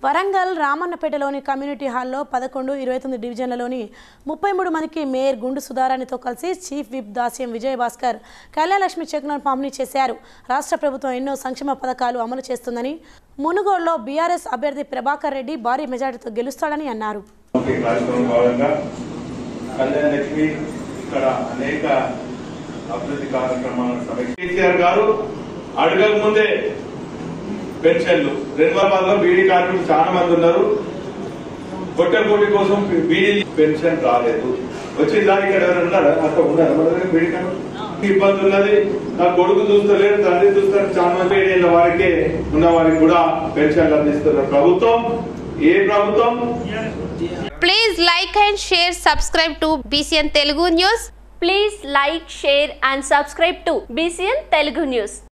Warangal రామన్నపేటలోని community హాల్లో పదకొండు ఇరవై తొమ్మిది డివిజన్లలోని ముప్పై మూడు మందికి మేయర్ గుండు సుధారాణితో కలిసి చీఫ్ విప్ దాస్యం విజయభాస్కర్ కళ్యాణలక్ష్మి చెక్ను పంపిణీ చేశారు రాష్ట్ర ప్రభుత్వం ఎన్నో సంక్షేమ పథకాలు అమలు చేస్తుందని మునుగోడులో బీఆర్ఎస్ అభ్యర్థి ప్రభాకర్ రెడ్డి భారీ మెజార్టీతో గెలుస్తాడని అన్నారు ఈ కార్యక్రమం భాగంగా కళ్యాణ లక్ష్మి ఇక్కడ అనేక అభివృద్ధి కార్యక్రమాలను సమీక్ష కేసీఆర్ గారు అడగక ముందే పెన్షన్లు రెండవాబాద్ లో బీడీ కార్మికులు చాలా మంది ఉన్నారు పొట్టకోటి కోసం బీడీ పెన్షన్ రాలేదు వచ్చిన దానికి ఇక్కడ ఎవరైనా ఉన్నారా అంత ఉన్నారా మన దగ్గర బీడీ కార్మికులు ఇబ్బంది ఉన్నది నా కొడుకు చూస్తలేరు తండ్రి చూస్తారు చాలా మంది ఏడేళ్ల వారికే ఉన్న వారికి కూడా పెన్షన్లు అందిస్తున్నారు ప్రభుత్వం ఏ ప్రభుత్వం Please like and share, subscribe to BCN Telugu News. Please like, share and subscribe to BCN Telugu News.